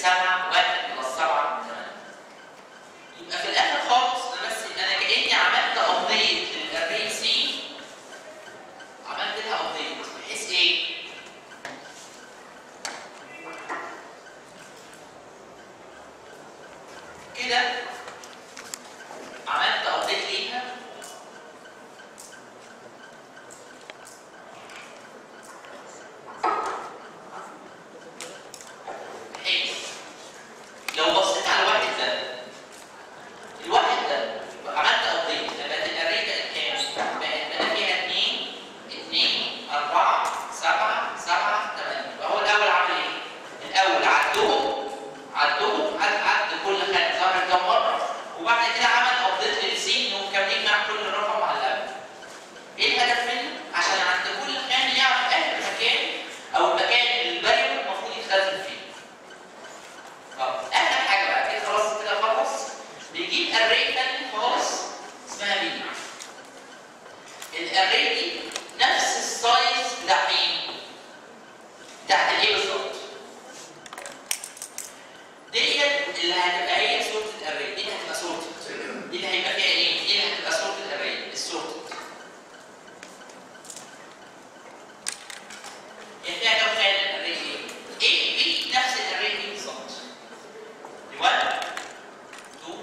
7 1 بلس 7 8 يبقى في الاخر خالص انا بس انا كاني عملت ابديت للاري سي عملت لها ابديت بحيث ايه؟ كده عملت ابديت ليها بحيث لو بصيت على الواحد ده الواحد ده عملت ابديت بقت الاري بقت كام؟ بقت بقى فيها 2 2 4 7 7 8 يبقى هو الاول عمل ايه؟ الاول عدهم عدهم عد عد كل خانه ظهرت كام مره وبعد كده عمل ابديت للسين وكان يجمع كل رقم على الأقل. ايه الهدف منه؟ عشان عند كل خانه يعرف اخر مكان او المكان اللي الفاريبل المفروض يتخزن فيه. طب اخر حاجه بقى كده خلاص كده خلص بيجيب اري تاني خالص اسمها بي الاري دي نفس السايز بتاع مين؟ بتاعت الايه بالظبط؟ ديت اللي هتبقى هي صوره الاري دي اللي هتبقى صوره دي اللي هيبقى فيها ايه؟ دي اللي هتبقى صوره الاري الصوره يعني فيها كام خانه الاري ايه؟ ايه بي نفس الاري دي بالظبط 1 2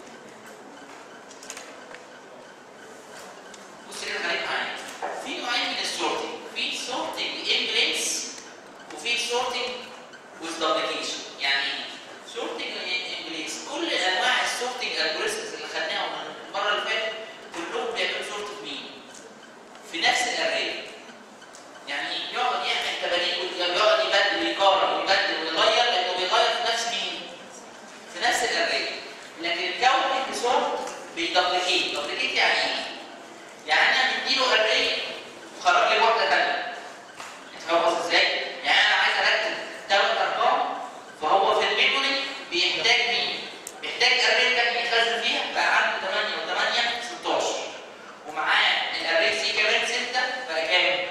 بص كده خليك معايا في نوعين من السورتنج في سورتنج ان بليس وفي سورتنج with duplication يعني ايه؟ سورتنج ان بليس كل انواع السورتنج الجوريزمز اللي خدناهم من المره اللي فاتت كلهم بيعملوا سورت مين؟ في نفس الاري يعني ايه؟ يقعد يعمل تباديل يقعد يبدل ويقارن ويبدل ويغير لانه بيغير في نفس مين؟ في نفس الاري لكن الكون بصوت بيدبليكيت دبليكيت يعني ايه؟ يعني انا مديله اري وخرج لي واحده ثانيه انت فاهم قصدي ازاي؟ يعني انا عايز اركب ثلاث ارقام فهو في الميموري بيحتاج مين؟ بيحتاج اري ثانيه يخزن فيها بقى عنده 8 و8 16 ومعاه الاري سي كمان 6 بقى كام؟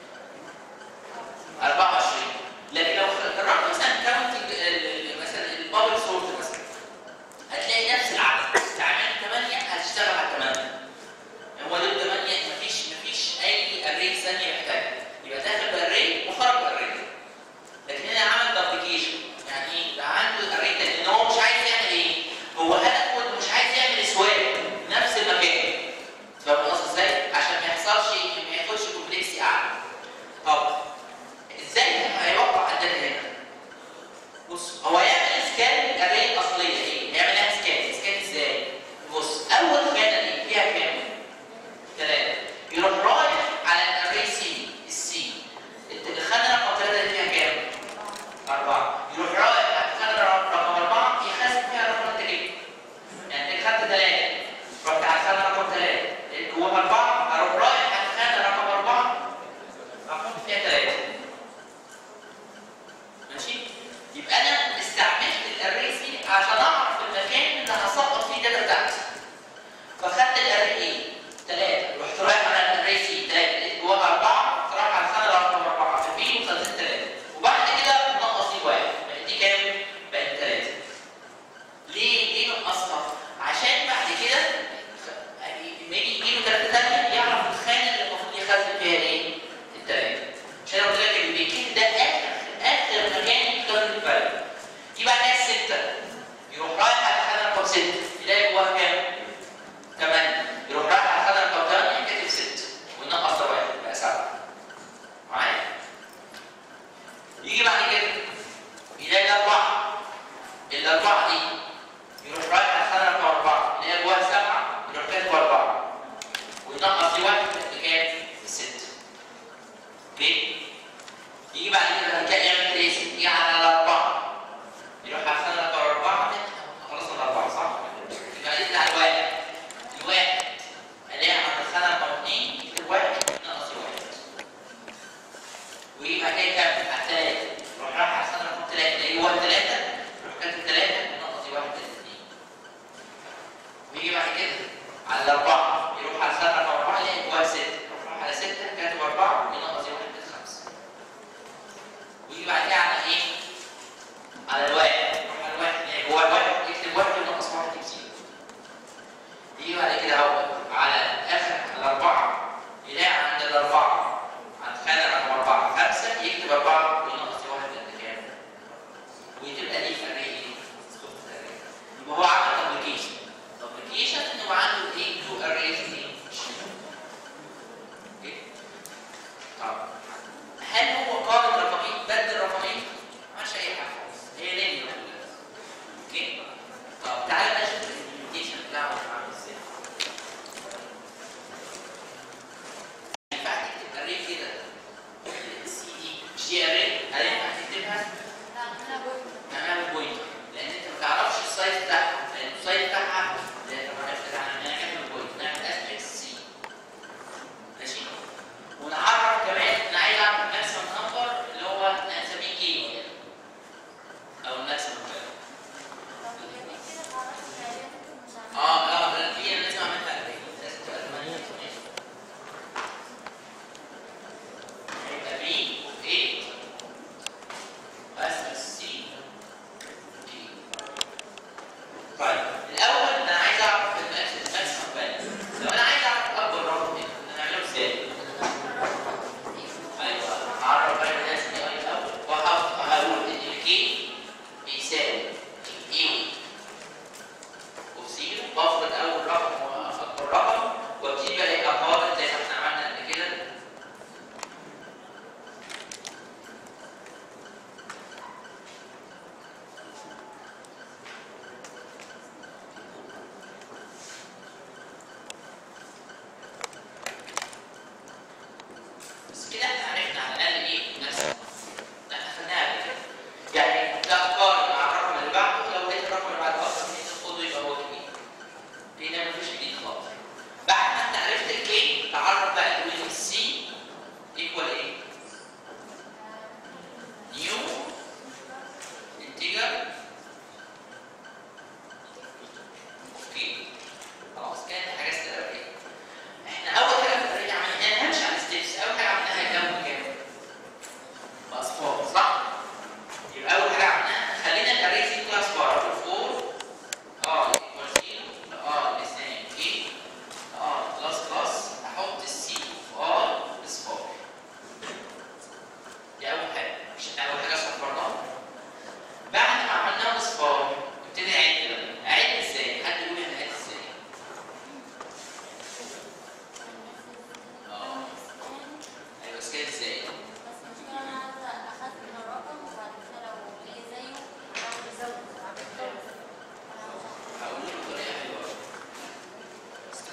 24 لكن لو جربت مثلا كاونتنج مثلا البابل سورت مثلا هتلاقي نفس العدد تعمل 8 هتشتغل على 8 هو دول 8 مفيش مفيش اي اري ثانيه محتاجها يبقى داخل باري وخرج باري لكن هنا عمل دبليكيشن يعني ايه؟ بقى عنده اري تاني ان هو مش عايز يعمل ايه؟ هو هدفه إنه مش عايز يعمل سواب نفس المكان فاهم قصدي ازاي؟ عشان ما يحصلش ما ياخدش كومبلكسي اعلى طب ازاي هيوقع الداتا هنا؟ بص هو يعمل سكان الاري الاصليه ايه؟ هيعمل لها سكان، سكان ازاي؟ بص اول خانه دي فيها كام؟ ثلاثه يروح رايح على الاري سي السي الخانه رقم ثلاثه اللي فيها كام؟ اربعه يروح رايح على الخانه رقم اربعه يخزن فيها الرقم انت جبته يعني انت خدت ثلاثه رحت على الخانه رقم ثلاثه جواها اربعه اروح رايح على الخانه رقم اربعه احط فيها ثلاثه ماشي يبقى انا استعملت الاري سي عشان اعرف المكان اللي هسقط فيه الداتا بتاعتي فخدت الاري ايه؟ ثلاثه رحت رايح على الاري سي ثلاثه لقيت جواها اربعه رايح على الخانه رقم اربعه في البي وخزنت ثلاثه وبعد كده نقص دي واحد بقت دي كام؟ بقت ثلاثه ليه؟ ليه نقصها؟ عشان بعد كده خ- لما يجي يجيله ثلاثه ثانيه يعرف الخانه اللي المفروض يخزن فيها ايه؟ الثلاثه عشان قلت لك البيكين ده اخر اخر مكان يخزن الفرق دي بعد كده السته يروح رايح على الخانه رقم سته يلاقي جواها كام؟ 8 يروح رايح على الخانه رقم 8 كاتب 6 وينقص ده واحد بقى 7 معايا؟ يجي بعد كده يلاقي الاربعه الاربعه دي يروح رايح على الخانه رقم 4 يلاقي جواها 7 يروح كاتب 4 وينقص دي واحد بكام؟ 6 اوكي؟ يجي بعد كده هتلاقي يعمل تريس يجي على الاربعه يروح على الخانه رقم 4 خلصنا الاربعه صح؟ يبقى يطلع الواحد الواحد الاقي عند الخانه رقم 2 يكتب واحد ناقص واحد ويجي بعد كده يكمل على الثلاثه يروح رايح على الخانه رقم 3 يلاقي واحد 3 يروح كاتب 3 وناقص واحد 2 ويجي بعد كده على الاربعه يروح على الخانه رقم 4 يلاقي جواها 6 يروح على 6 كاتب 4 وينقص واحد 5 ويجي بعد كده على ايه؟ على الواحد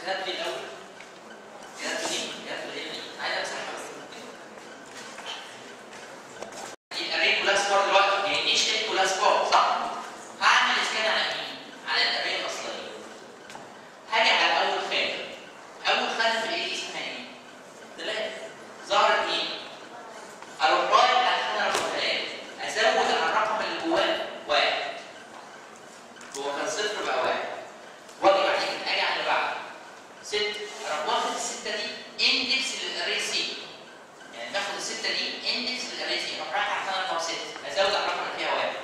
كتبت لي الاول كتبت لي كتبت لي عايز امسحها بس الاري كلها سبور دلوقتي يعني ايش تاني كلها سبور صح؟ هعمل اسكان على مين؟ على الاري الاصليه هاجي على اول خانه اول خانه في الايه اسمها ايه؟ ثلاثه ظهرت مين؟ اروح رايح على الخانه رقم ثلاثه ازود على الرقم اللي جواه واحد هو كان صفر بقى واحد واجي بعد كده اجي على اللي بعده ست اروح واخد السته دي اندكس للاري سي يعني باخد السته دي اندكس للاري سي اروح رايح على الخانه رقم سته ازود على الرقم اللي فيها واحد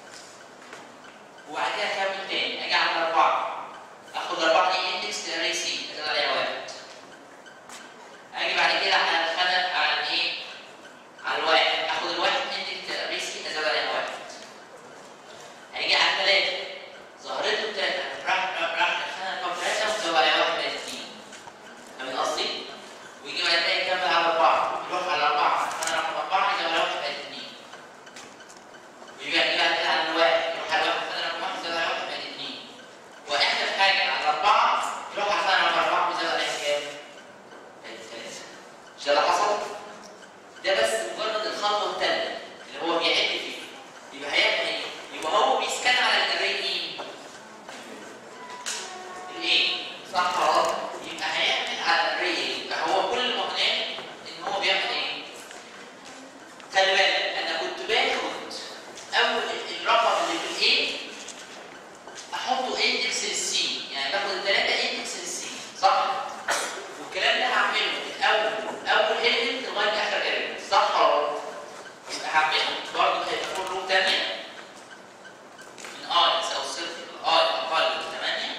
وبعد كده اكمل تاني اجي على الاربعه اخد الاربعه دي اندكس للاري سي ازود عليها واحد اجي بعد كده على الخانه على الايه؟ على الواحد اخد الواحد اندكس للاري سي ازود عليها واحد هيجي على الثلاثه ظهرته الثلاثه راح راح الخانه رقم ثلاثه وزود عليها واحد بقت اثنين فاهم قصدي؟ ويجي بعد كده يكمل على اربعه يروح على اربعه الخانه رقم اربعه يزود عليها واحد بقت اثنين ويجي بعد كده على الواحد يروح على واحد الخانه رقم واحد يزود عليها واحد بقت اثنين واخر حاجه على اربعه يروح على الخانه رقم اربعه ويزود عليها كام؟ بقت ثلاثه مش ده اللي حصل؟ ده بس مجرد الخطوه الثانيه اللي هو بيعد فيها يبقى هيعمل ايه؟ يبقى هو بيسكان على الاري مين؟ الايه؟ صح ولا غلط؟ يبقى هيعمل على الاري ايه؟ يبقى هو كل ما هناك ان هو بيعمل ايه؟ خلي بالك انا كنت باخد اول الرقم اللي في الايه احطه اندكس للسي يعني باخد الثلاثه اندكس للسي صح؟ والكلام ده هعمله من اول اول ايلمنت لغايه اخر ايلمنت صح ولا غلط؟ يبقى هعمله برضه هيبقى فور لوب ثانيه من اي تساوي صفر اي اقل من 8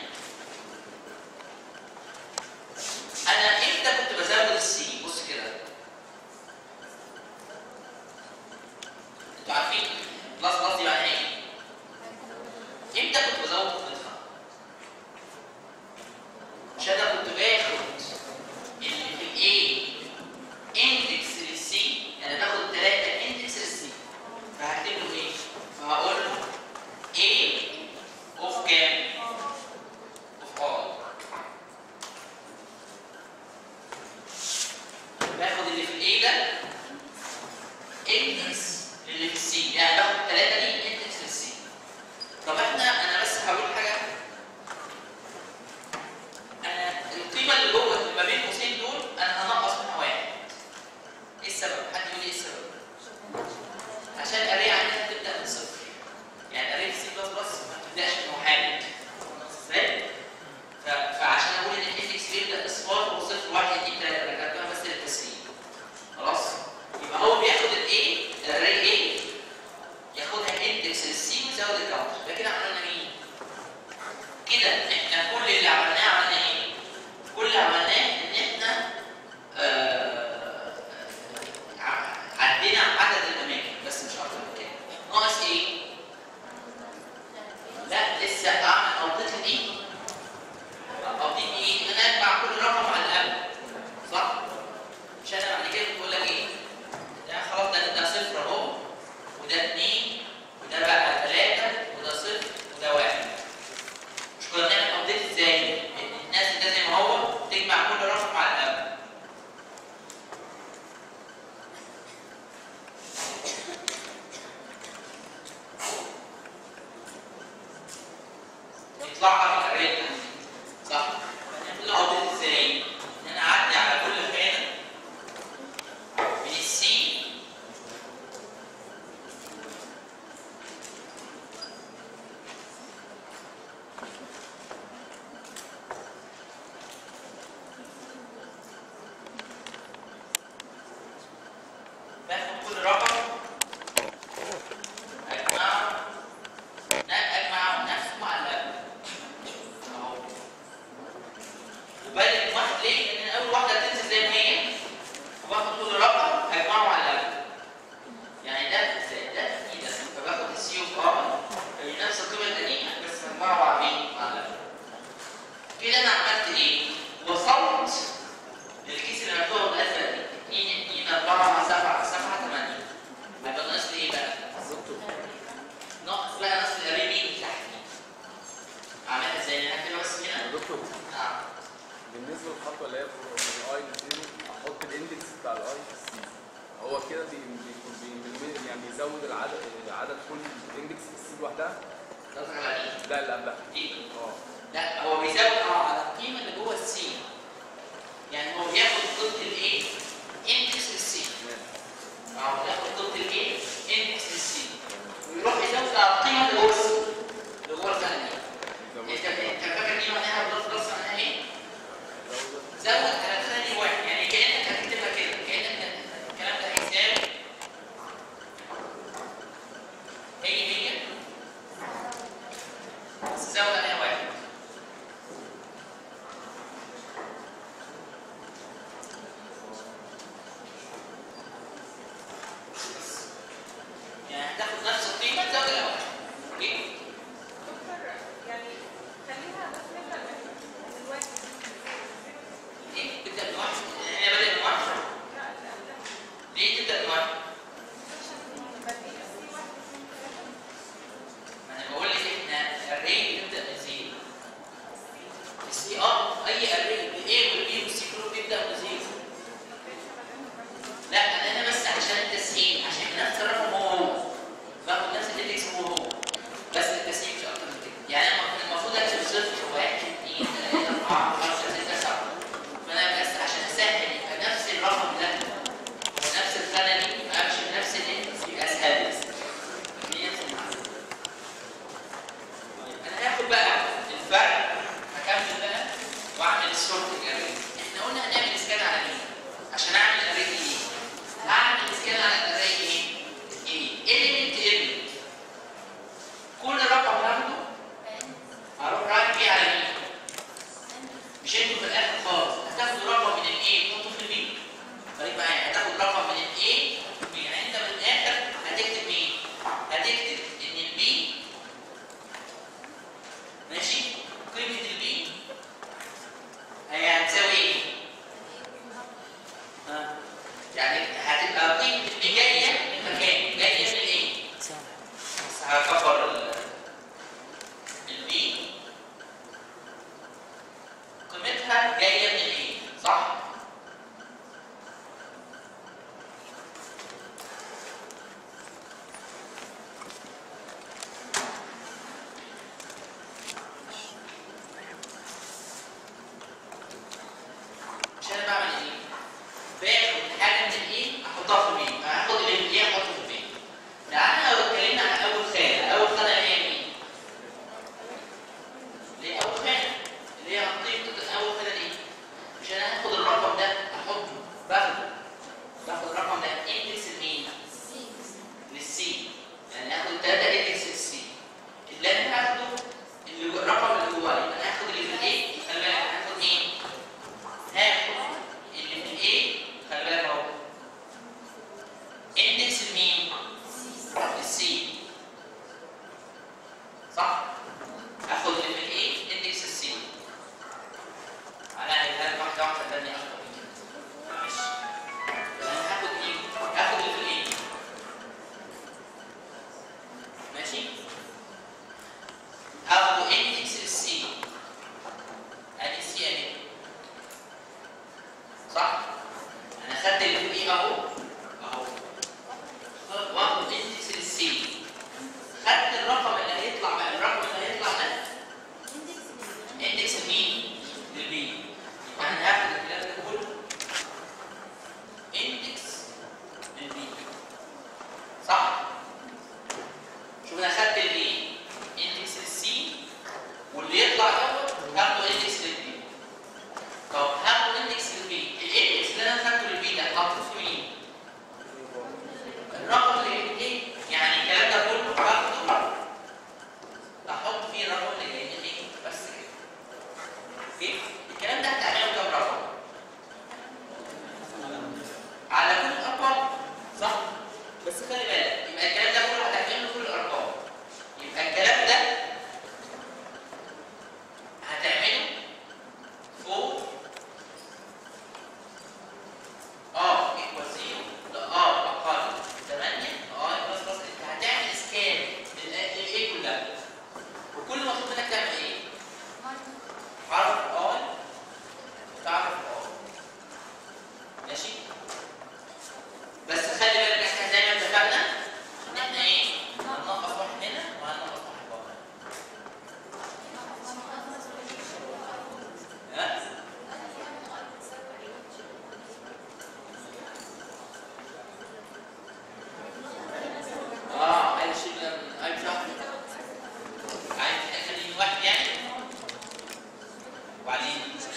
انا امتى كنت بزود السي بص كده انتوا عارفين بلس بلس دي معناها ايه؟ امتى كنت بزود قيمتها؟ مش انا كنت باخد اللي في الايه اندكس للسي يعني باخد ثلاثه اندكس للسي فهكتب له ايه؟ فهقول له A of كام؟ of all باخد اللي في الايه ده اندكس اللي في السي يعني باخد الثلاثه دي اندكس للسي طب احنا انا بس هقول حاجه انا القيمه اللي جوه اللي ما بين قوسين دول انا هنقص منها واحد ايه السبب؟ حد يقول لي ايه السبب؟ عشان الاري عندنا تبدا من صفر يعني الاري في سي بلس بلس ما بتبداش من محايد ازاي؟ ف- فعشان اقول ان الاندكس بيبدا اصفار وصفر واحد اثنين ثلاثه رجعتها بس للتسليم خلاص؟ يبقى هو بياخد الايه؟ الاري ايه؟ ياخدها اندكس للسي ويزود الكاونتر ده كده عملنا مين؟ كده احنا كل اللي عملناه عملنا ايه؟ كل اللي عملناه ان احنا آه، ع- عدينا عدد الاماكن بس مش اكتر من كده ناقص ايه؟ لا لسه اعمل اوضتي دي اوضتي دي ان انا اتبع كل رقم على الاقل صح؟ مش انا بعد كده بقول لك ايه؟ ده خلاص ده ده صفر اهو وده اثنين وده بقى ثلاثه وده صفر وده واحد مش كنا بنعمل ابديت ازاي؟ ان الناس ده زي ما هو تجمع كل رقم على الاقل يطلع لك الريت صح؟ نعمل له ابديت ازاي؟ ان انا اعدي على كل خانه من السي باخد كل رقم اجمعه اجمع نفسه مع اللاب اهو وبالك واحد ليه بالنسبه للخطوه اللي هي من الاي لزيرو احط الاندكس بتاع الاي في السي هو كده بي- بيكون بي- يعني بيزود العدد عدد كل اندكس في السي لوحدها قصدك على دي لا اللي قبلها دي اه لا هو بيزود اه على القيمه اللي جوه السي يعني هو بياخد ضد الايه اندكس السي تمام اه بياخد ضد الايه اندكس السي ويروح يزود على القيمه اللي جوه السي اللي جوه الخانه دي انت بيزود انت فاكر دي معناها بلس بلس معناها ايه؟ بيزود زود على الخانه دي واحد يعني كانك هتكتبها كده كانك الكلام ده هيساوي هي هي بس زود عليها واحد يعني هتاخد نفس القيمه تزود عليها واحد اوكي؟ دكتور يعني خليها بس نبدا من الواحد ليه تبدا من واحد؟ احنا بادئ من واحد لا لا لا ليه تبدا من واحد؟ بدي السي واحد ما انا بقول لك احنا الري تبدا من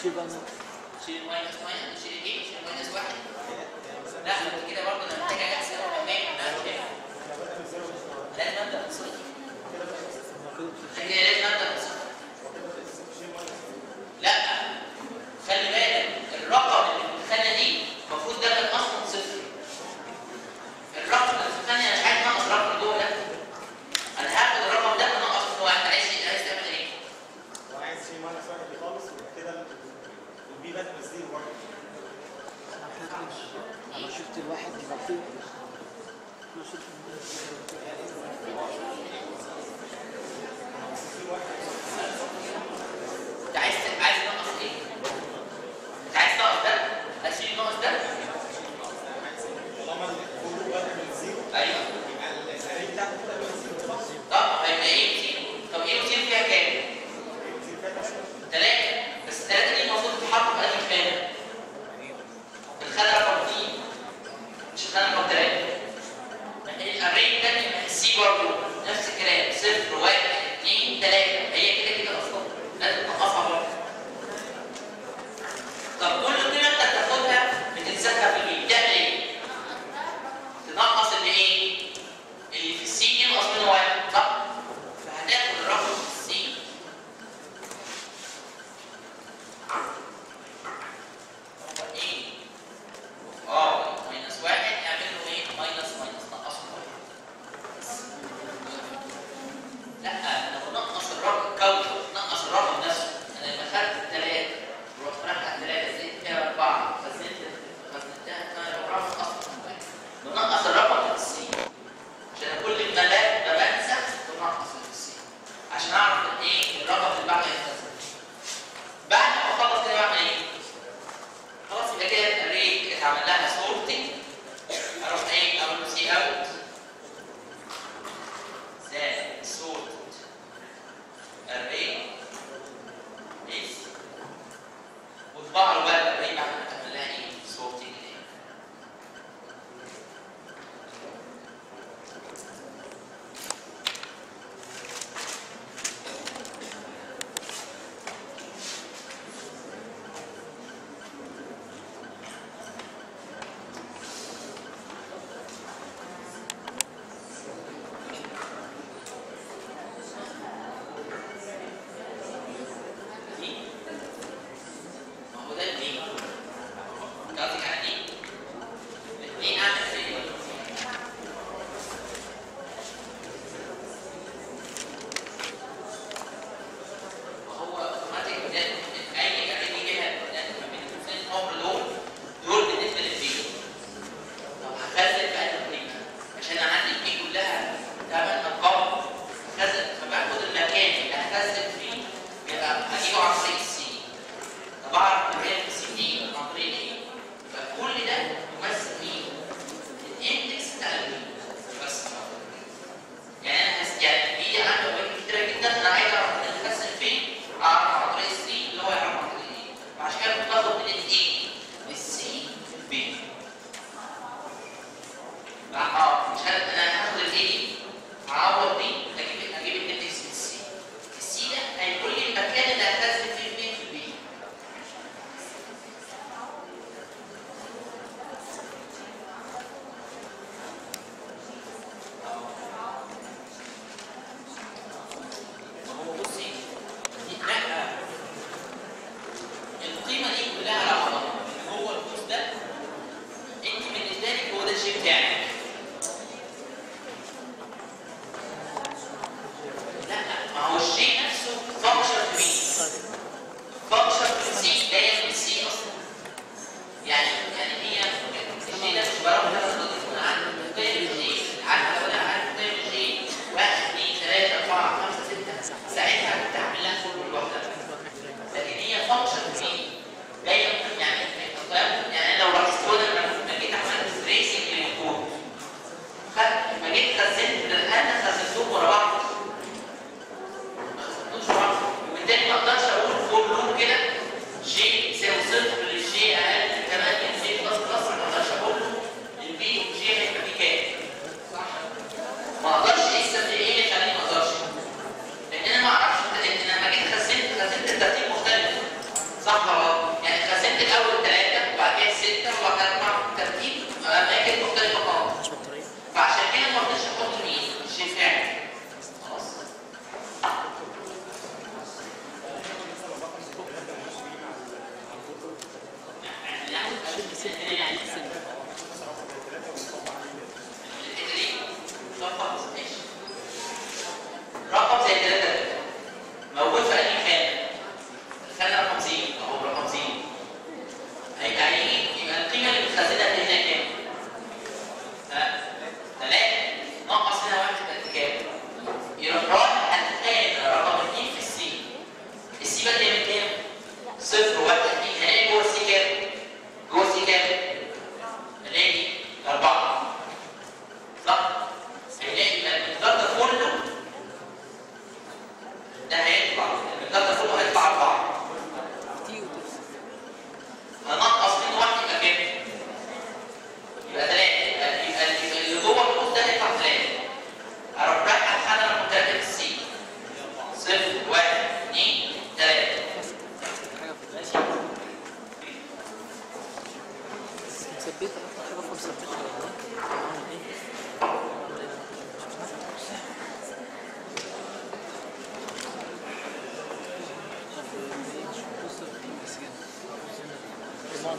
شيل بقى نص. شيل ماينس ماينس شيل ايه؟ شيل ماينس واحد لا ما انت كده برضه انا محتاج احسب الاماكن انا مش فاهم لازم ابدا من صفر عشان كده لازم ابدا من صفر لا خلي بالك الرقم اللي في الخانه دي المفروض ده كان اصلا صفر الرقم اللي في الخانه انا مش عايز انقص رقم جوه ده انا هاخد الرقم ده ونقص منه واحد عايز عايز تعمل ايه؟ وعايز شيء ماينس واحد دي خالص وكده البي بات بزيرو برضه انا شفت الواحد يبقى فيه انا شفت في واحد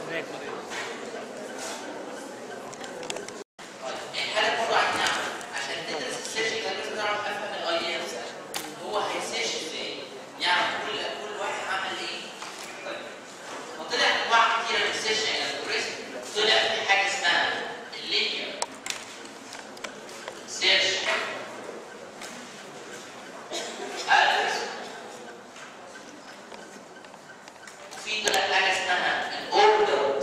طيب الحاله برضه عايزين نعمل عشان ندرس السيرش لازم نعرف افهم الاي ام هو هيسيرش ازاي؟ يعرف كل كل واحد عمل ايه؟ طيب وطلع انواع كتيره من السيرش الالجوريزم طلع في حاجه اسمها اللينير سيرش الجوريزم في طلع حاجه اسمها الاوردرد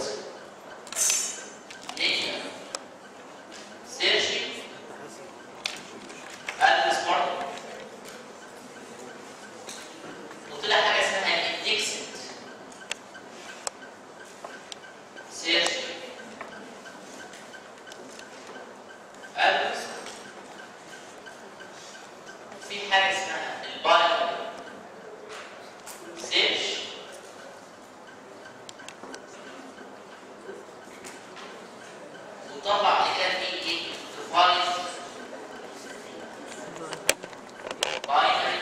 linear searching algorithm برضه وطلع حاجه اسمها indexed searching algorithm في حاجه اسمها الباينري search وطبع بعد كده في ايه؟ device binary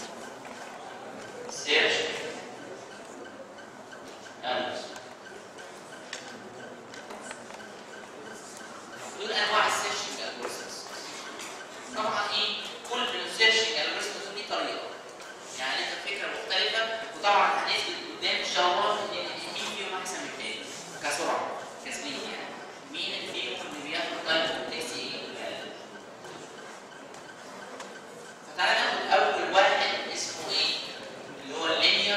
search and دول انواع السيرشنج الجوريزمز طبعا ايه كل السيرشنج الجوريزمز ليه طريقه يعني انت فكره مختلفه وطبعا هنثبت قدام ان شاء الله ان مين فيهم احسن من التاني كسرعه كسبين يعني مين اللي فيهم اللي بياخد تايم كومبلكسي ايه فتعالى ناخد اول واحد اسمه ايه اللي هو اللينير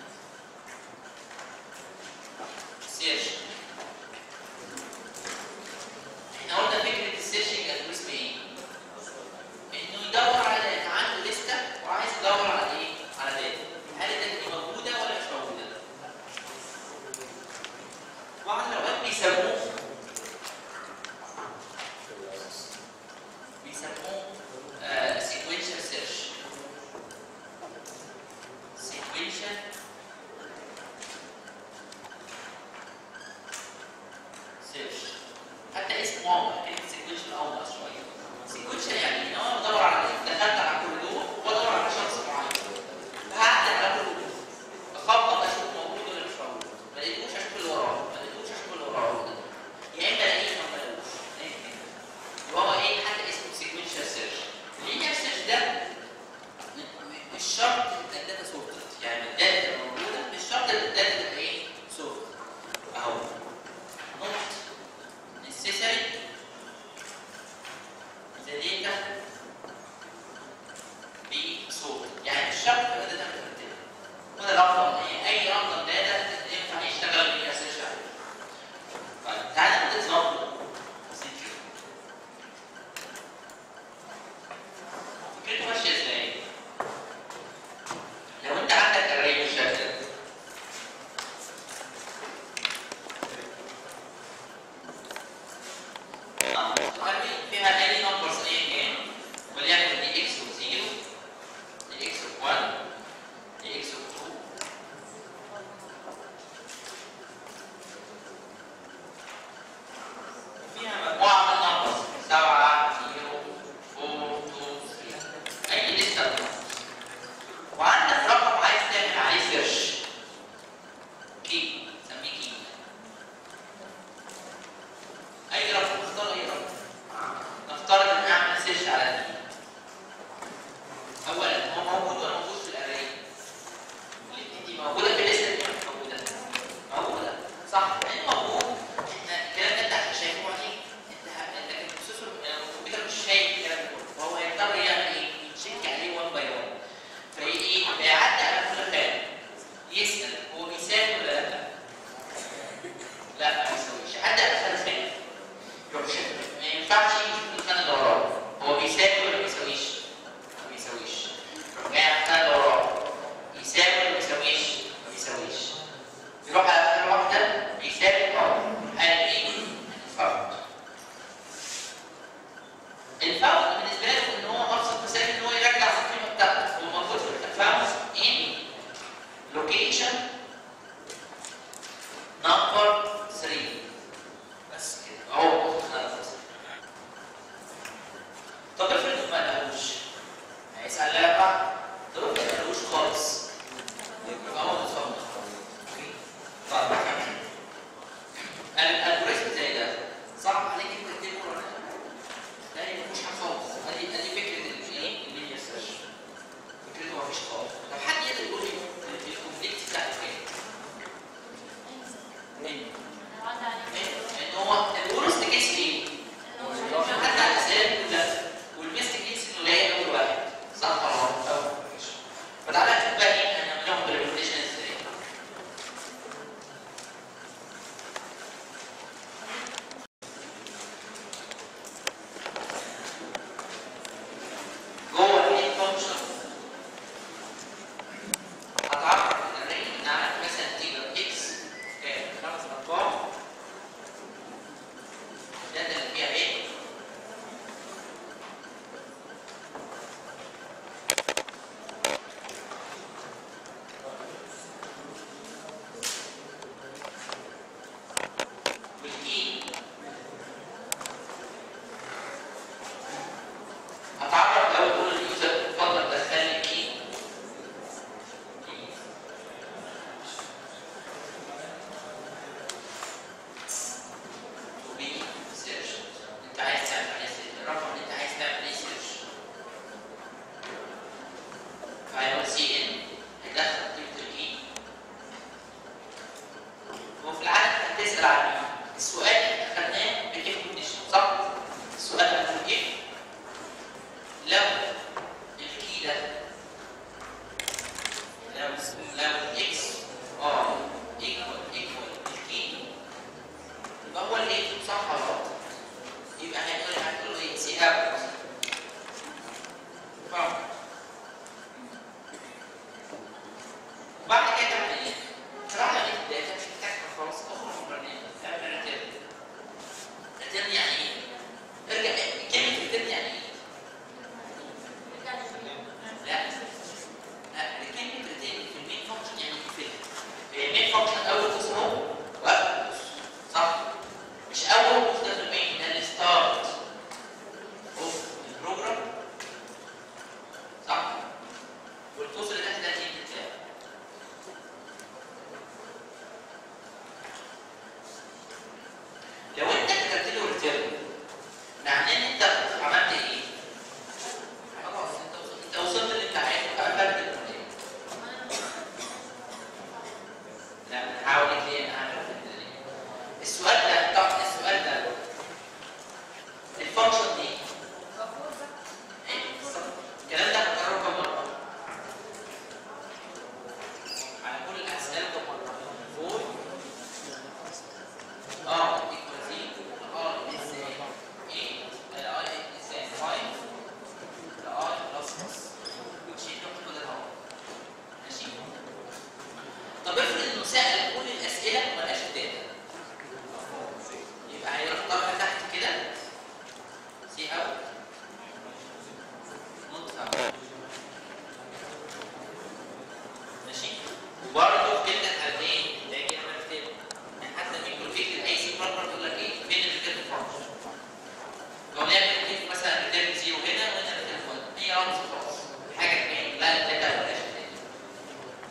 سيرش احنا قلنا فكره السيرشنج الجوريزم ايه انه يدور على داتا عنده لسته وعايز يدور على ايه على داتا هل الداتا دي موجوده ولا مش موجوده بعض الاوقات بيسموه بيسموه سيكونشال سيرش سيكونشال سيرش حتى اسمه واضح كلمه سيكونشال اوضح شويه سيكونشال يعني ان انا بدور على دخلت على كوريدور وادور على شخص معين فهعدي على كوريدور اخبط اشوف موجود ولا مش موجود ما لقيتوش اشوف اللي وراه ما لقيتوش اشوف اللي وراه يا اما الاقيه يا ما الاقوش وهو ايه حتى اسمه سيكونشال سيرش اللينير سيرش ده م- م- مش شرط تبقى الداتا سورتد يعني الداتا اللي موجوده مش شرط ان الداتا تبقى ايه سورتد اهو not necessary the data be sorted يعني مش شرط تبقى داتا مترتبه وده الافضل يعني اي رقم داتا ينفع يشتغل بيه سيرش عليه طيب تعالى ناخد اكزامبل بسيط كده فكرته ماشيه ازاي؟ لو انت عندك array بالشكل ده اه array فيها any numbers ايا كان وليكن دي x of 0 دي x of 1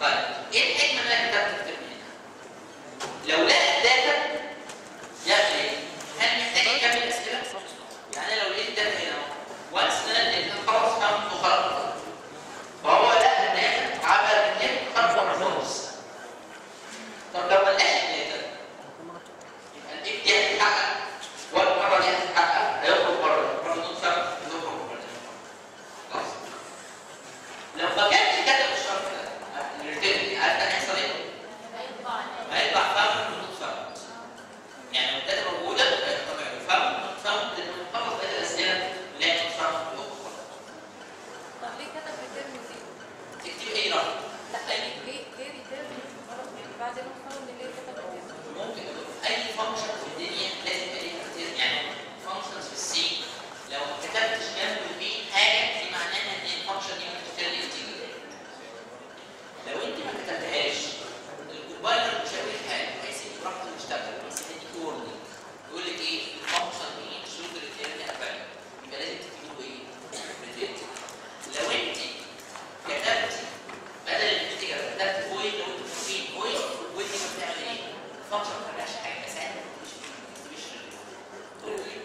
طيب ايه الحكمه ان انا كتبت الترم هنا؟ لو لقى الداتا يعمل ايه؟ هل محتاج يكمل اسئله؟ يعني أنا لو لقيت الداتا هنا وانس ان انا اديتها خلاص فهمت وخلاص فهو لقى الداتا عمل من خطوه خالص طب لو ما لقاش الداتا يبقى الاف دي هتتحقق والمره دي هتتحقق هيخرج بره بره النص سنه يخرج بره خلاص لو ما كانش كتب الشرط ده الريتيرن عارف كان هيحصل ايه؟ هيطلع فاهم النص سنه يعني لو الداتا موجوده طبعا فاهم فاهم لانه خلص بقيه الاسئله اللي هي نص سنه طب ليه كتب ريتيرن دي؟ تكتب اي رقم لا يعني ليه ليه ريتيرن غلط يعني بعد ما فهم ليه كتب ريتيرن ممكن اي فانكشن في الدنيا لازم يبقى ليها كتير يعني فانكشنز في السي لو ما كتبتش جنب البي حاجه دي معناها ان الفانكشن دي ممكن تشتغل انتجر لو انت ما كتبتهاش الكومبايلر مش هيقول لك حاجه هيسيبك براحتك تشتغل بس هيديك وورنينج يقول لك ايه الفانكشن دي شروط الريتيرن افعال يبقى لازم تكتبوا ايه؟ ريتيرن لو انت كتبت بدل الانتجر كتبت فويد لو انت فاكرين فويد فويد دي بتعمل ايه؟ الفانكشن ما بتعملش حاجه بس انت مش مش تقول ايه؟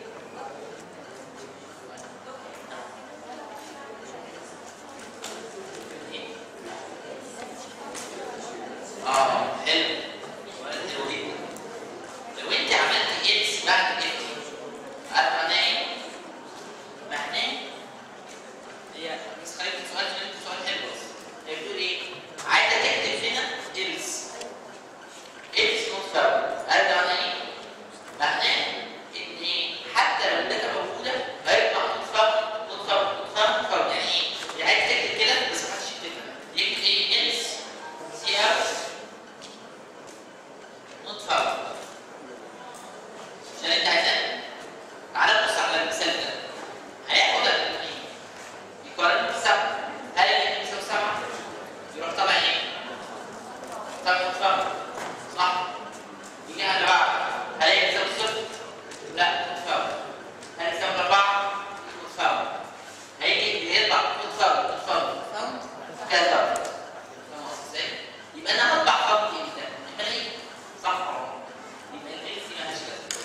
اه حلو سؤال حلو جدا لو انت عملت اكس بعد اكس عارف معناه ايه؟ معناه هي بس خليك السؤال عشان انت سؤال حلو بس هي بتقول ايه؟ عايزه تكتب هنا else else not found عارف ده معناه ايه؟ معناه ان حتى لو الداتا موجوده هيطلع not found not found not found not found يعني ايه؟ هي عايزه تكتب كده بس ما حدش يكتبها يكتب ايه؟ else CR not found عشان انت عايزها تعالى نبص على المثال ده هياخد الاثنين يقارن بسبعة هل الاثنين بيساوي سبعة؟ يروح طبعا ايه؟ طبعا متفاهم صح؟ يجي على بعض هل هي بتساوي صفر؟ لا متفاهم هل يساوي أربعة؟ متفاهم هيجي يطلع متفاهم متفاهم متفاهم كذا فاهم قصدي ازاي؟ يبقى انا هطبع خط ايه ده؟ يبقى ايه؟ صح ولا غلط؟ يبقى الالف دي مالهاش لازمة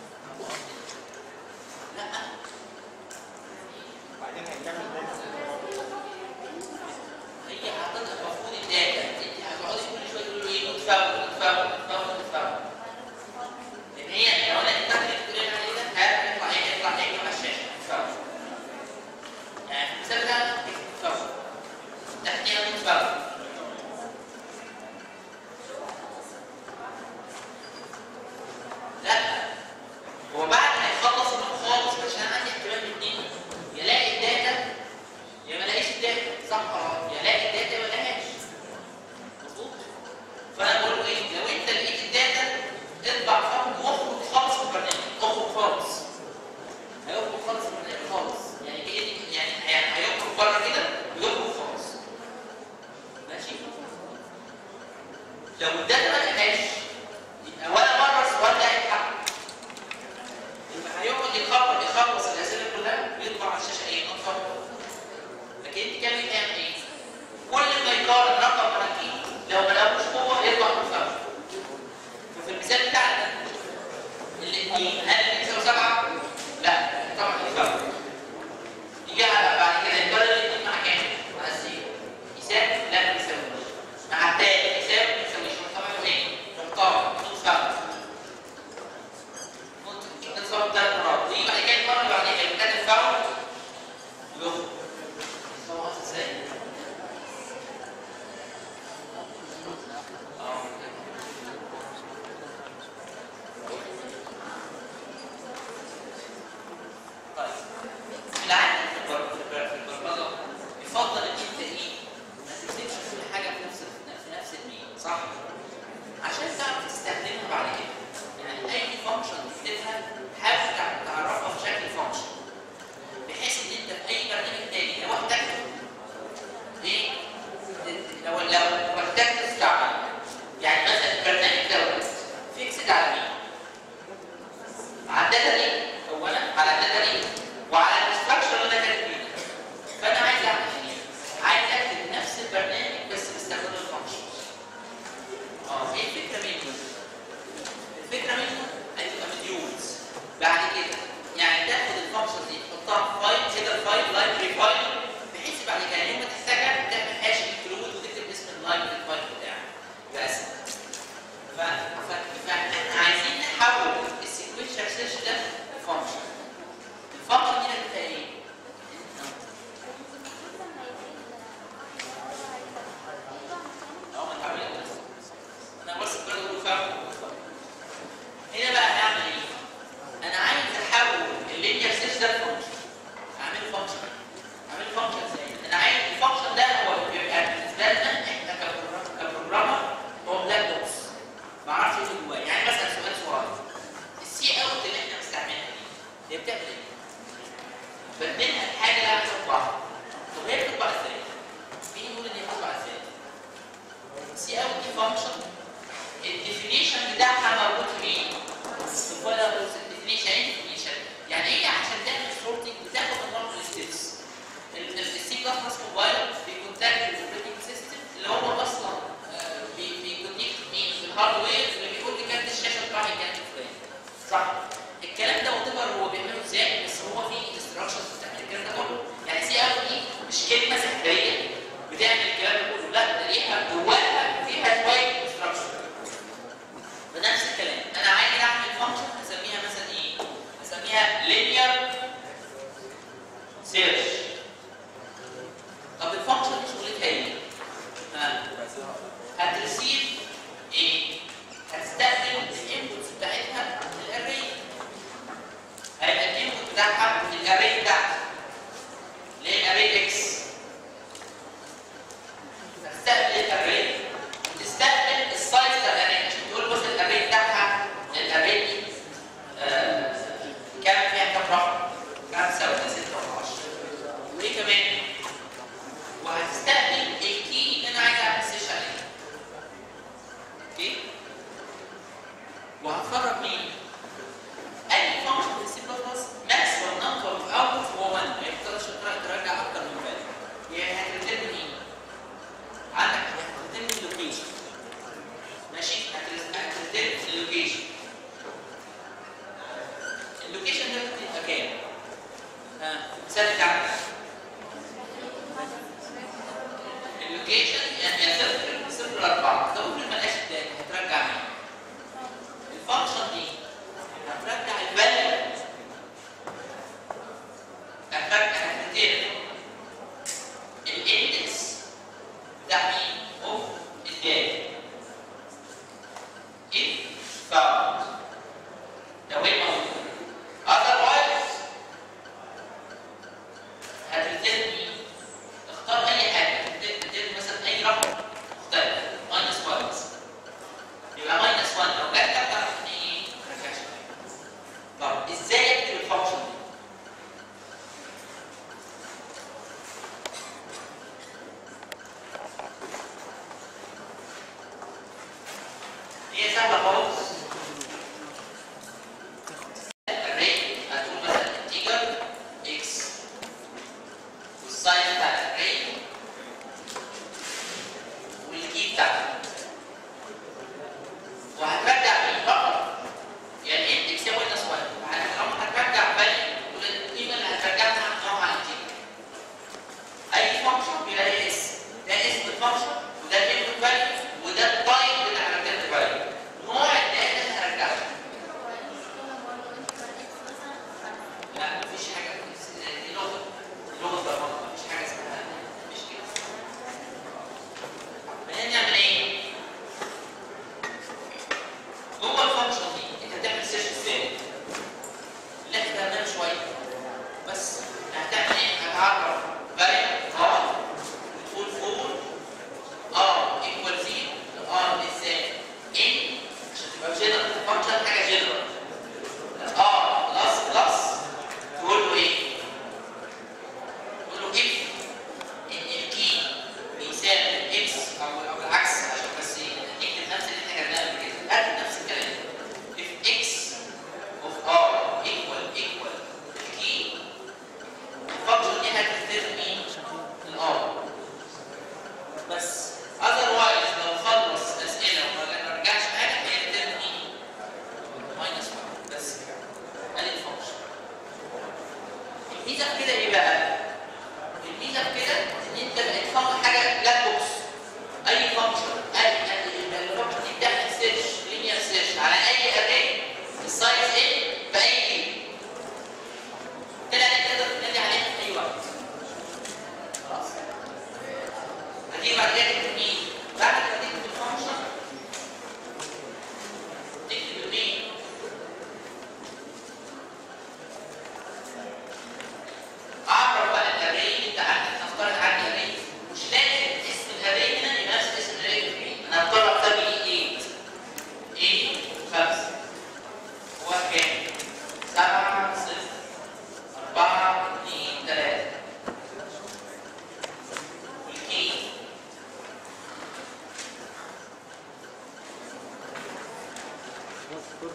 لا بعدين هنكمل تاني هي حضرتك المفروض الداتا انت هتقعدي كل شويه تقولي ايه متفاوت متفاوت متفاوت متفاوت لان هي لو انا كتبت اللي بتقولي عليه ده هيطلع ايه هيطلع ايه على الشاشه متفاوت يعني في المثال ده اكتب متفاوت تحتيها متفاوت لا هو بعد ما يخلص اللوب خالص عشان عندي احتمال من اتنين يلاقي الداتا يا ما لاقيش الداتا صح ولا غلط؟ يا لاقي الداتا ما لاقيهاش مظبوط فانا بقول له ايه لو انت لقيت الداتا اطبع فهم واخرج خالص من البرنامج اخرج خالص هيخرج خالص من البرنامج خالص يعني هي دي يعني يعني هيخرج بره كده ويخرج خالص ماشي لو الداتا ما لقيتهاش يبقى ولا مره السؤال ده هيتحقق يبقى هيقعد يخلص يخلص الاسئله كلها ويطبع على الشاشه ايه نقطه لكن انت كان بتعمل ايه؟ كل ما يقارن رقم مع الاثنين لو ما لقوش قوه يطلع مفهم ففي المثال بتاعنا الاثنين هل بيساوي سبعه؟ لا طبعا يفهم يجي على بعد كده يقارن الاثنين مع كام؟ مع الزيرو يساوي؟ لا ما يساويش مع التاني يساوي؟ ما يساويش طبعا ايه؟ محترم مفهم نتصور ثلاث مرات ويجي بعد كده المره اللي بعديها يبقى كاتب فاول يخرج فاهم قصدي ازاي؟ اه طيب في العادة في البر- في البر- في البرمجة يفضل ان انت ايه؟ ما تكتبش كل حاجة في نفس في نفس الميل صح؟ عشان تعرف تستخدمها بعد كده يعني اي فانكشن تكتبها حاول تع- تعرفها بشكل فانكشن بحيث ان انت في اي برنامج تاني لو احتجت ايه لو لو احتجت تستعمل يعني مثلا البرنامج دوت فيكسد على مين؟ على الداتا دي اولا على الداتا دي وعلى الاستراكشر اللي انا كاتب فيه فانا عايز اعمل ايه؟ عايز اكتب نفس البرنامج بس باستخدام الفانكشن سي او دي فانكشن الديفينيشن بتاعها موجود فين؟ في الفايل الديفينيشن يعني ديفينيشن يعني ايه عشان تعمل سورتنج بتاخد نظام الستبس السي بلس بلس موبايل بيكونتاكت الاوبريتنج سيستم اللي هو اصلا آه، بي- بيكونكت مين الهاردوير اللي بيقول لي كارت الشاشه بتاع الجهاز الفلاني صح الكلام ده وتبر هو بيعمله ازاي بس هو في انستراكشنز بتعمل الكلام ده كله يعني سي او دي مش كلمه سحريه بتعمل الكلام ده كله لا ده ليها جواها فيها شويه انستراكشن بنفس الكلام انا عايز اعمل فانكشن هسميها مثلا ايه هسميها linear search طب الفانكشن دي شغلتها ايه ها هترسيف ايه هتستقبل الانبوتس بتاعتها من الاري هيبقى الانبوت بتاعها من الاري بتاعتي اللي هي الاري اكس هتستقبل الاري وتستقبل السايز بتاع الاري عشان تقول بص الاري بتاعها الاري دي آه، كام فيها كام رقم؟ خمسة ولا ستة ولا عشرة وايه كمان؟ وهتستقبل الكي اللي انا عايز اعمل سيرش عليه اوكي؟ وهتفرج مين؟ اي فانكشن في السي بلس بلس ماكسيمم نمبر اوف اوتبوت هو 1 ما يقدرش ترجع اكتر من فاليو يعني هترتب مين؟ عندك هترتب اللوكيشن ماشي هترتب اللوكيشن اللوكيشن ده ممكن يبقى كام؟ ها مثال بتاعك اللوكيشن يعني يا صفر صفر أربعة لو ممكن ملقاش الداتا هترجع مين؟ الفانكشن دي هترجع الفاليو هترجع هتدير الاندكس بتاع مين؟ اوف الداتا if found لو هي موجودة otherwise هترتبني اختار اي حاجه ترتب مثلا اي رقم مختلف ماينس 1 مثلا يبقى ماينس 1 لو جت تعرف ان ايه ما رجعش طب ازاي اكتب الفانكشن دي؟ هي سهله خالص الري هتقول مثلا انتجر اكس والسايز بتاع الري والكي بتاعها وهترجع مين رقم يعني اندكس يا ماينس 1 وهترجع هترجع فاليو والقيمه اللي هترجعها نوعها انتجر اي فانكشن بيبقى ليه اسم ده اسم الفانكشن وده الانبوت فاليو وده التايب بتاع الريتيرن فاليو نوع الداتا اللي هرجعها لا مفيش حاجه دي لغه لغه برمجه مفيش حاجه اسمها مش كده خلينا نعمل ايه؟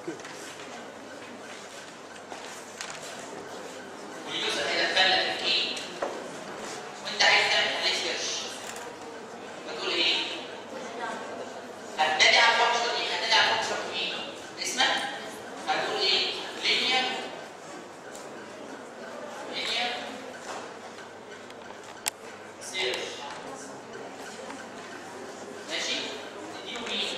واليوزر هيدخل لك الكي وانت عايز تعمل عليه سيرش بتقول ايه؟ هتنادي على الفانكشن دي هتنادي على الفانكشن مين؟ اسمك هتقول ايه؟ لينير لينير سيرش ماشي؟ تديله مين؟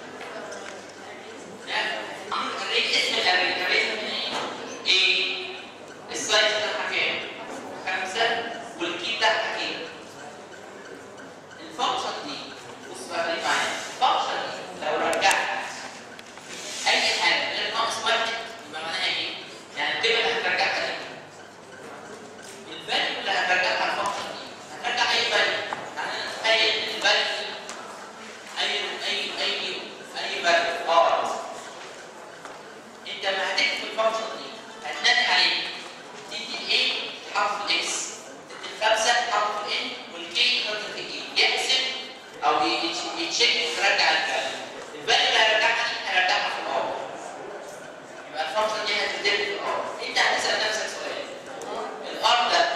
لا تديله الري اسم الاري الاري اسمه ايه؟ ايه؟ السايز بتاعها كام؟ خمسة والكي بتاعها كام؟ الفانكشن دي بص بقى خليك معايا الفانكشن دي لو رجعت اي حاجه غير ناقص واحد يبقى معناها ايه؟ يعني القيمه اللي هترجعها دي الفاليو اللي هترجعها على الفانكشن دي هترجع اي فاليو يعني انا اتخيل ان الفاليو دي اي اي اي اي فاليو اه انت لما هتكتب الفانكشن دي هتنادي عليه تدي الايه تحط في الاكس تدي الخمسه تحط في الان والكي تحط في الكي يحسب او يتش- يتشيك ترجع الفاليو الفاليو اللي هيرجعها دي هيرجعها في الار يبقى الفانكشن دي هتتدرب في الار انت هتسال نفسك سؤال الار ده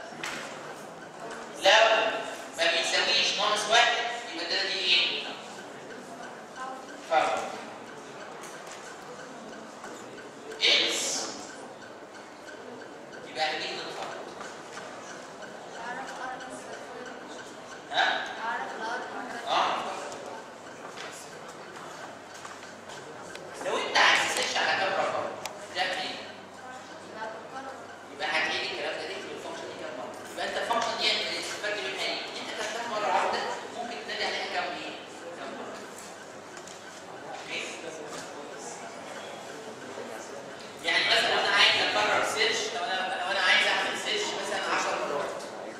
لو ما بيساويش ناقص واحد يبقى ده دي ايه؟ فرق else يبقى هنجيب الفرق ها؟ اه لو انت عايز تسيرش على كام رقم تعمل ايه؟ يبقى هتلاقي الكلام ده تكتب الفانكشن دي كام مره يبقى انت الفانكشن دي انت استفدت منها ايه؟ انت خدتها مره واحده ممكن تنادي عليها كام ايه؟ كام مره؟ اوكي؟ يعني مثلا لو انا عايز اكرر سيرش لو انا لو انا عايز اعمل سيرش مثلا 10 مرات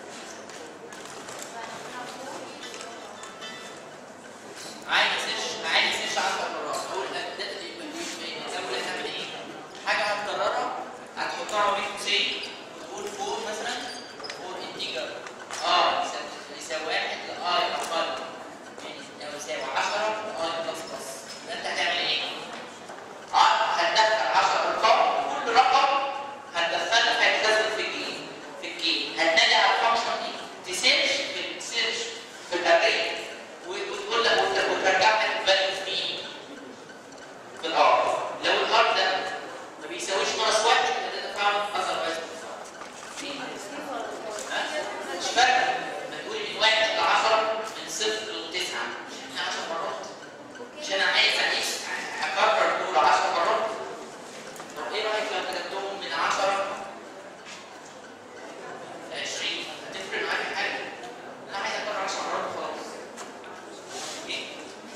عايز سيرش عايز سيرش 10 مرات اقول لك ده يبقى مش الاول هتعمل ايه؟ حاجه هتكررها هتحطها ما بين قوسين وتقول فور مثلا فور انتجر اه يساوي واحد لاي اقل يعني لو يساوي 10 لاي بلس بلس يبقى انت هتعمل ايه؟ اه هتدخل 10 ارقام كل رقم هتدخله هيتخزن في الجيم في الجيم هتنادي على الفانكشن دي تسيرش في تسيرش في الاري وتقول لك وت- وترجع لك الفاليو في مين؟ في الار لو الار ده ما بيساويش ناقص واحد يبقى ده فعلا اثر واحد مش فارقه ما تقولي من واحد ل 10 من صفر لتسعه مش احنا 10 مرات مش انا عايز اعيش اكرر دول 10 مرات طب ايه رايك لو كتبتهم من 10 ل 20 هتفرق معاك حاجه؟ انا عايز اكرر 10 مرات وخلاص إيه؟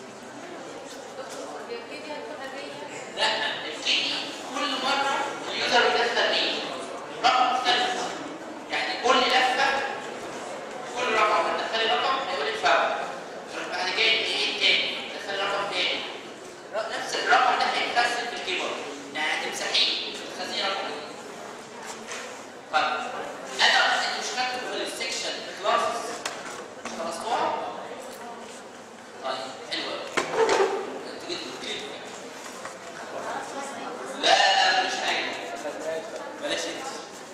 لا الكيدي كل مره اليوزر بيدخل مين؟ رقم مختلف يعني كل لفه كل رقم هتدخلي رقم هيقول الفرق تروح بعد كده ايه تاني تدخلي رقم تاني ر- نفس الرقم ده هيتخزن في الكيبورد يعني هتمسحيه تخزني رقم جديد. طيب انا انت مش كاتب في السكشن كلاسز مش خلصتوها؟ طيب حلو قوي انت جيت قلت لي لا لا مش حاجه بلاش انت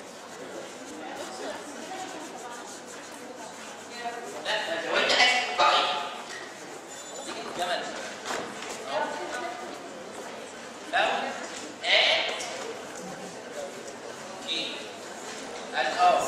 لا لو انت عايز تبقى ضعيف تيجي الجمل اهو لو ات كي الاو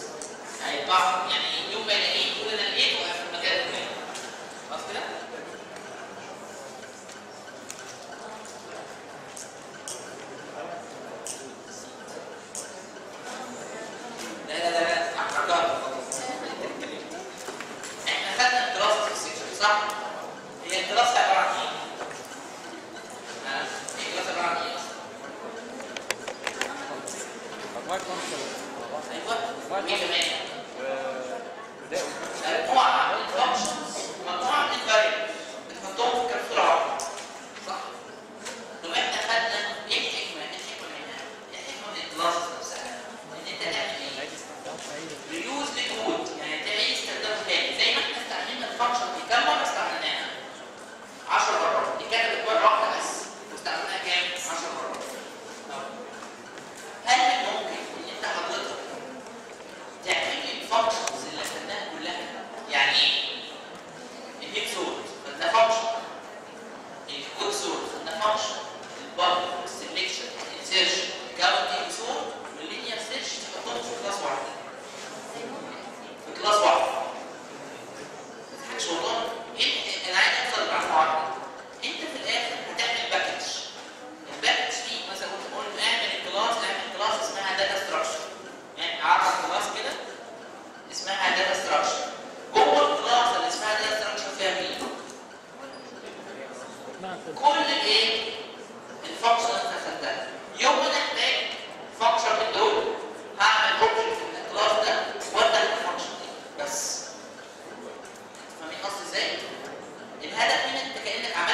هيطلع يعني يوم ما يلاقيه يقول انا لقيته في المكان الفلاني خلاص كده؟ بيج سورت خدنا فانكشن الكود سورت خدنا فانكشن الباب السلكشن الانسيرشن الكاونتنج سورت واللينير سيرش تحطهم في كلاس واحد في كلاس واحد مش والله إيه- انا عايز اوصل لمعلومه واحده انت في الاخر هتعمل باكج الباكج فيه مثلا كنت بقول له اعمل الكلاس اعمل كلاس اسمها داتا ستراكشر يعني عرف كلاس كده اسمها داتا ستراكشر جوه الكلاس اللي اسمها داتا ستراكشر فيها مين؟ كل الايه؟ الفانكشن اللي انت خدتها يوم ما انا احتاج فانكشن من دول هعمل اوبجكت من الكلاس ده وابدا الفانكشن دي بس فاهمين قصدي ازاي؟ الهدف هنا انت كانك